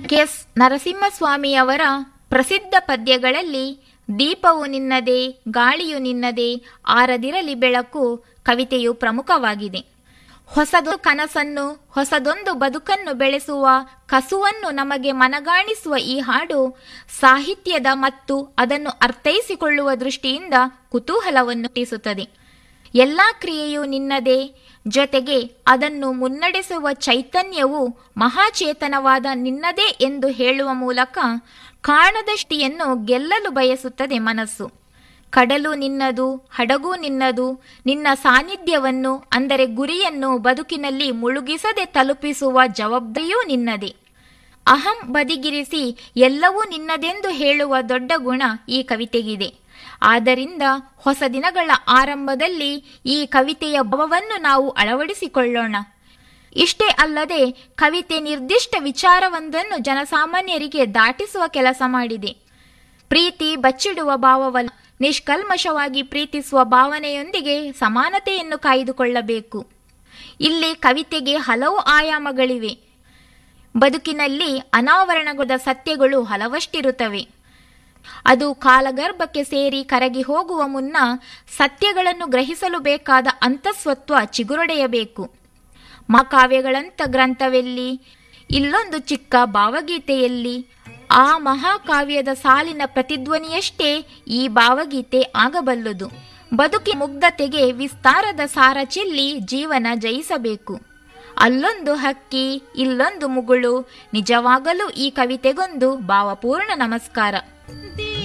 ಕೆಸ್ ನರಸಿಂಹಸ್ವಾಮಿಯವರ ಪ್ರಸಿದ್ಧ ಪದ್ಯಗಳಲ್ಲಿ ದೀಪವು ನಿನ್ನದೇ ಗಾಳಿಯು ನಿನ್ನದೇ ಆರದಿರಲಿ ಬೆಳಕು ಕವಿತೆಯು ಪ್ರಮುಖವಾಗಿದೆ ಹೊಸದು ಕನಸನ್ನು ಹೊಸದೊಂದು ಬದುಕನ್ನು ಬೆಳೆಸುವ ಕಸುವನ್ನು ನಮಗೆ ಮನಗಾಣಿಸುವ ಈ ಹಾಡು ಸಾಹಿತ್ಯದ ಮತ್ತು ಅದನ್ನು ಅರ್ಥೈಸಿಕೊಳ್ಳುವ ದೃಷ್ಟಿಯಿಂದ ಕುತೂಹಲವನ್ನು ಹುಟ್ಟಿಸುತ್ತದೆ ಎಲ್ಲ ಕ್ರಿಯೆಯು ನಿನ್ನದೇ ಜೊತೆಗೆ ಅದನ್ನು ಮುನ್ನಡೆಸುವ ಚೈತನ್ಯವು ಮಹಾಚೇತನವಾದ ನಿನ್ನದೇ ಎಂದು ಹೇಳುವ ಮೂಲಕ ಕಾಣದಷ್ಟಿಯನ್ನು ಗೆಲ್ಲಲು ಬಯಸುತ್ತದೆ ಮನಸ್ಸು ಕಡಲು ನಿನ್ನದು ಹಡಗು ನಿನ್ನದು ನಿನ್ನ ಸಾನ್ನಿಧ್ಯವನ್ನು ಅಂದರೆ ಗುರಿಯನ್ನು ಬದುಕಿನಲ್ಲಿ ಮುಳುಗಿಸದೆ ತಲುಪಿಸುವ ಜವಾಬ್ದಾರಿಯೂ ನಿನ್ನದೇ ಅಹಂ ಬದಿಗಿರಿಸಿ ಎಲ್ಲವೂ ನಿನ್ನದೆಂದು ಹೇಳುವ ದೊಡ್ಡ ಗುಣ ಈ ಕವಿತೆಗಿದೆ ಆದ್ದರಿಂದ ಹೊಸ ದಿನಗಳ ಆರಂಭದಲ್ಲಿ ಈ ಕವಿತೆಯ ಭಾವವನ್ನು ನಾವು ಅಳವಡಿಸಿಕೊಳ್ಳೋಣ ಇಷ್ಟೇ ಅಲ್ಲದೆ ಕವಿತೆ ನಿರ್ದಿಷ್ಟ ವಿಚಾರವೊಂದನ್ನು ಜನಸಾಮಾನ್ಯರಿಗೆ ದಾಟಿಸುವ ಕೆಲಸ ಮಾಡಿದೆ ಪ್ರೀತಿ ಬಚ್ಚಿಡುವ ಭಾವವಲ್ಲ ನಿಷ್ಕಲ್ಮಶವಾಗಿ ಪ್ರೀತಿಸುವ ಭಾವನೆಯೊಂದಿಗೆ ಸಮಾನತೆಯನ್ನು ಕಾಯ್ದುಕೊಳ್ಳಬೇಕು ಇಲ್ಲಿ ಕವಿತೆಗೆ ಹಲವು ಆಯಾಮಗಳಿವೆ ಬದುಕಿನಲ್ಲಿ ಅನಾವರಣಗೊಂಡ ಸತ್ಯಗಳು ಹಲವಷ್ಟಿರುತ್ತವೆ ಅದು ಕಾಲಗರ್ಭಕ್ಕೆ ಸೇರಿ ಕರಗಿ ಹೋಗುವ ಮುನ್ನ ಸತ್ಯಗಳನ್ನು ಗ್ರಹಿಸಲು ಬೇಕಾದ ಅಂತಸ್ವತ್ವ ಚಿಗುರೊಡೆಯಬೇಕು ಮಹಾಕಾವ್ಯಗಳಂಥ ಗ್ರಂಥವೆಲ್ಲಿ ಇಲ್ಲೊಂದು ಚಿಕ್ಕ ಭಾವಗೀತೆಯಲ್ಲಿ ಆ ಮಹಾಕಾವ್ಯದ ಸಾಲಿನ ಪ್ರತಿಧ್ವನಿಯಷ್ಟೇ ಈ ಭಾವಗೀತೆ ಆಗಬಲ್ಲದು ಬದುಕಿ ಮುಗ್ಧತೆಗೆ ವಿಸ್ತಾರದ ಸಾರ ಚೆಲ್ಲಿ ಜೀವನ ಜಯಿಸಬೇಕು ಅಲ್ಲೊಂದು ಹಕ್ಕಿ ಇಲ್ಲೊಂದು ಮುಗುಳು ನಿಜವಾಗಲೂ ಈ ಕವಿತೆಗೊಂದು ಭಾವಪೂರ್ಣ ನಮಸ್ಕಾರ